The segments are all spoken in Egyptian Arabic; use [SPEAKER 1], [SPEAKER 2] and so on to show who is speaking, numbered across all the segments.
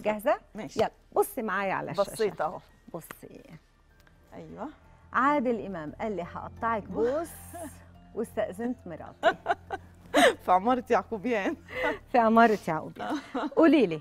[SPEAKER 1] جاهزه
[SPEAKER 2] ماشي
[SPEAKER 1] يلا بصي معايا على الشاشه
[SPEAKER 2] بصيت اهو
[SPEAKER 1] بصي
[SPEAKER 2] ايوه
[SPEAKER 1] عادل امام قال لي هقطعك بوس واستاذنت مراتي
[SPEAKER 2] في عماره يعقوبيان
[SPEAKER 1] في عماره يعقوب قولي لي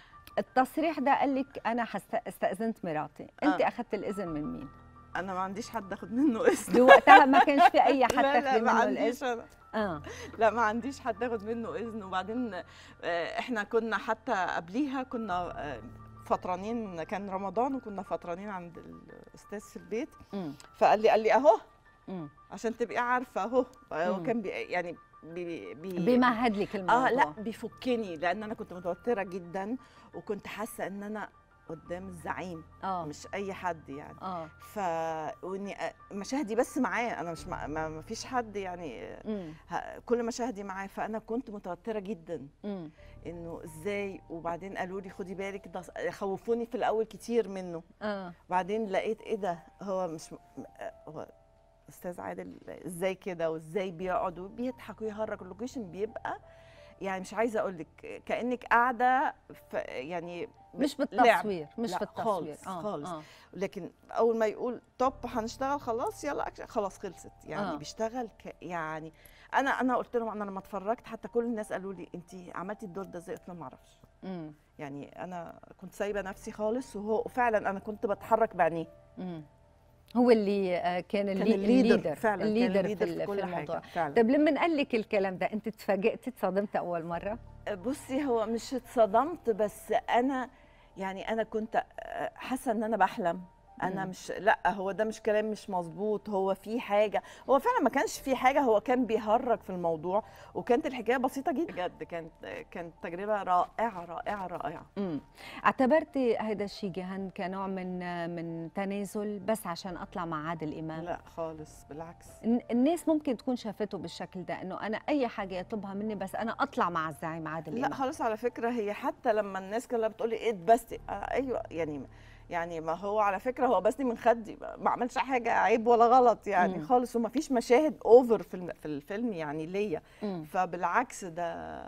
[SPEAKER 1] التصريح ده قال لك انا هست- استاذنت مراتي انت
[SPEAKER 2] آه.
[SPEAKER 1] اخذت الاذن من مين
[SPEAKER 2] انا ما عنديش حد اخد منه اسم
[SPEAKER 1] بوقتها ما كانش في اي حد
[SPEAKER 2] لا لا
[SPEAKER 1] تاخدي
[SPEAKER 2] ما
[SPEAKER 1] منه
[SPEAKER 2] عنديش
[SPEAKER 1] الاذن
[SPEAKER 2] انا
[SPEAKER 1] اه
[SPEAKER 2] لا ما عنديش حد اخد منه اذن وبعدين آه، احنا كنا حتى قبليها كنا آه، فطرانين كان رمضان وكنا فطرانين عند الاستاذ في البيت
[SPEAKER 1] امم
[SPEAKER 2] فقال لي قال لي اهو
[SPEAKER 1] امم
[SPEAKER 2] عشان تبقي عارفه اهو هو
[SPEAKER 1] مم.
[SPEAKER 2] كان بي يعني بي بي
[SPEAKER 1] بيمهد لك الموضوع
[SPEAKER 2] اه لا بيفكني لان انا كنت متوتره جدا وكنت حاسه ان انا قدام الزعيم
[SPEAKER 1] اه
[SPEAKER 2] مش اي حد يعني
[SPEAKER 1] اه
[SPEAKER 2] ف واني أ- مشاهدي بس معاه انا مش مع... ما ما فيش حد يعني
[SPEAKER 1] امم
[SPEAKER 2] ه... كل مشاهدي معاه فانا كنت متوتره جدا
[SPEAKER 1] امم
[SPEAKER 2] انه ازاي وبعدين قالوا لي خدي بالك ده ص- خوفوني في الاول كتير منه
[SPEAKER 1] اه
[SPEAKER 2] بعدين لقيت ايه ده هو مش م- هو استاذ عادل ازاي كده وازاي بيقعد وبيضحك ويهرج اللوكيشن بيبقى يعني مش عايزه اقول لك كانك قاعده في يعني
[SPEAKER 1] مش
[SPEAKER 2] لعب.
[SPEAKER 1] بالتصوير مش
[SPEAKER 2] لا،
[SPEAKER 1] في التصوير
[SPEAKER 2] خالص،
[SPEAKER 1] آه.
[SPEAKER 2] خالص.
[SPEAKER 1] آه.
[SPEAKER 2] لكن اول ما يقول توب هنشتغل خلاص يلا أكشن خلاص خلصت يعني
[SPEAKER 1] آه.
[SPEAKER 2] آه. بيشتغل ك يعني انا انا قلت لهم انا لما اتفرجت حتى كل الناس قالوا لي انت عملتي الدور ده ازاي قلت لهم ما اعرفش
[SPEAKER 1] امم
[SPEAKER 2] يعني انا كنت سايبه نفسي خالص وهو فعلا انا كنت بتحرك بعينيه
[SPEAKER 1] امم هو اللي آه، كان,
[SPEAKER 2] كان
[SPEAKER 1] اللي الليدر
[SPEAKER 2] فعلا
[SPEAKER 1] الليدر
[SPEAKER 2] كان
[SPEAKER 1] في,
[SPEAKER 2] الليدر
[SPEAKER 1] ال-
[SPEAKER 2] في
[SPEAKER 1] في
[SPEAKER 2] كل
[SPEAKER 1] الموضوع
[SPEAKER 2] حاجه فعلا
[SPEAKER 1] طب لما قال لك الكلام ده انت اتفاجئتي اتصدمتي اول مره
[SPEAKER 2] بصي هو مش اتصدمت بس انا يعني انا كنت حاسه ان انا بحلم انا
[SPEAKER 1] مم.
[SPEAKER 2] مش لا هو ده مش كلام مش مظبوط هو في حاجه هو فعلا ما كانش في حاجه هو كان بيهرج في الموضوع وكانت الحكايه بسيطه جدا بجد كانت كانت تجربه رائعه رائعه رائعه
[SPEAKER 1] امم اعتبرتي هذا الشيء جهان كنوع من من تنازل بس عشان اطلع مع عادل امام
[SPEAKER 2] لا خالص بالعكس
[SPEAKER 1] الن- الناس ممكن تكون شافته بالشكل ده انه انا اي حاجه يطلبها مني بس انا اطلع مع الزعيم عادل
[SPEAKER 2] لا
[SPEAKER 1] امام
[SPEAKER 2] خالص على فكره هي حتى لما الناس كلها بتقولي ايه اتبستي آه ايوه يعني يعني ما هو على فكره هو بسني من خدي ما ما عملش حاجه عيب ولا غلط يعني
[SPEAKER 1] مم.
[SPEAKER 2] خالص وما فيش مشاهد اوفر في الم- في الفيلم يعني ليا
[SPEAKER 1] مم.
[SPEAKER 2] فبالعكس ده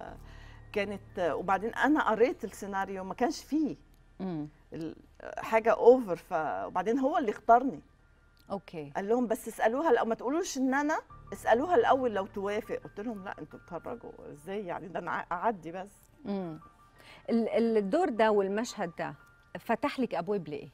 [SPEAKER 2] كانت وبعدين انا قريت السيناريو ما كانش فيه
[SPEAKER 1] مم.
[SPEAKER 2] ال- حاجه اوفر ف وبعدين هو اللي اختارني
[SPEAKER 1] اوكي
[SPEAKER 2] قال لهم بس اسالوها لو ما تقولوش ان انا اسالوها الاول لو توافق قلت لهم لا انتوا بتهرجوا ازاي يعني ده انا اعدي بس
[SPEAKER 1] مم. ال- الدور ده والمشهد ده فتح لك ابواب لايه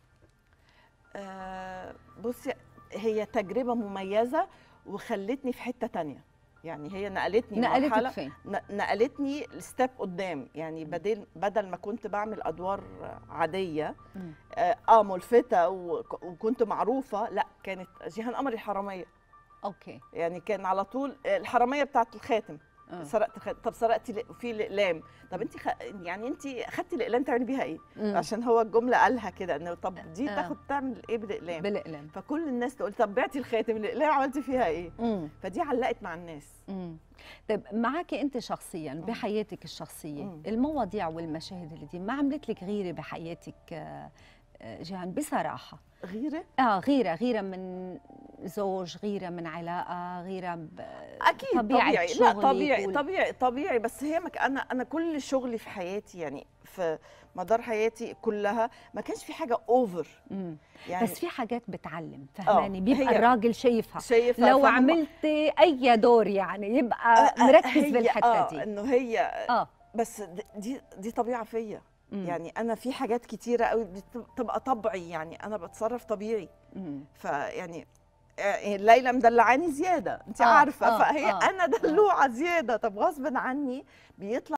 [SPEAKER 2] آه، بصي هي تجربة مميزة وخلتني في حتة تانية يعني هي نقلتني
[SPEAKER 1] نقلتك
[SPEAKER 2] مرحلة
[SPEAKER 1] فين
[SPEAKER 2] ن- نقلتني ستيب قدام يعني بدل بدل ما كنت بعمل ادوار عاديه
[SPEAKER 1] مم.
[SPEAKER 2] اه آه، ملفته وك- وكنت معروفه لا كانت جيهان قمر الحراميه
[SPEAKER 1] اوكي
[SPEAKER 2] يعني كان على طول الحراميه بتاعت الخاتم
[SPEAKER 1] آه.
[SPEAKER 2] سرقت الخاتم طب سرقتي ل- في الاقلام طب انت خ... يعني انت خدتي الاقلام تعملي بيها ايه
[SPEAKER 1] مم.
[SPEAKER 2] عشان هو الجمله قالها كده انه طب دي
[SPEAKER 1] آه.
[SPEAKER 2] تاخد تعمل ايه بالاقلام
[SPEAKER 1] بالاقلام
[SPEAKER 2] فكل الناس تقول طب بعتي الخاتم الاقلام عملتي فيها ايه
[SPEAKER 1] مم.
[SPEAKER 2] فدي علقت مع الناس
[SPEAKER 1] مم. طيب معك انت شخصيا بحياتك الشخصيه
[SPEAKER 2] مم.
[SPEAKER 1] المواضيع والمشاهد اللي دي ما عملت لك غيره بحياتك آه، آه، جيهان بصراحه
[SPEAKER 2] غيره
[SPEAKER 1] اه غيره غيره من زوج غيره من علاقه غيره ب...
[SPEAKER 2] اكيد
[SPEAKER 1] طبيعة
[SPEAKER 2] طبيعي لا
[SPEAKER 1] شغلك
[SPEAKER 2] طبيعي
[SPEAKER 1] وال-
[SPEAKER 2] طبيعي طبيعي بس هي مك انا انا كل شغلي في حياتي يعني في مدار حياتي كلها ما كانش في حاجه اوفر
[SPEAKER 1] مم.
[SPEAKER 2] يعني
[SPEAKER 1] بس في حاجات بتعلم فهماني بيبقى
[SPEAKER 2] هي-
[SPEAKER 1] الراجل شايفها
[SPEAKER 2] شايفه
[SPEAKER 1] لو
[SPEAKER 2] فاهمة؟
[SPEAKER 1] عملتي اي دور يعني يبقى
[SPEAKER 2] آه، آه،
[SPEAKER 1] مركز
[SPEAKER 2] هي-
[SPEAKER 1] بالحته
[SPEAKER 2] آه
[SPEAKER 1] دي
[SPEAKER 2] انه هي
[SPEAKER 1] اه
[SPEAKER 2] بس د- دي دي طبيعه فيا
[SPEAKER 1] مم.
[SPEAKER 2] يعني انا في حاجات كتيره قوي بتبقى طبعي يعني انا بتصرف طبيعي
[SPEAKER 1] مم.
[SPEAKER 2] فيعني آه، ليلى مدلعاني زياده انت
[SPEAKER 1] آه،
[SPEAKER 2] عارفه
[SPEAKER 1] آه،
[SPEAKER 2] فهي
[SPEAKER 1] آه،
[SPEAKER 2] انا دلوعه زياده طب غصب عني بيطلع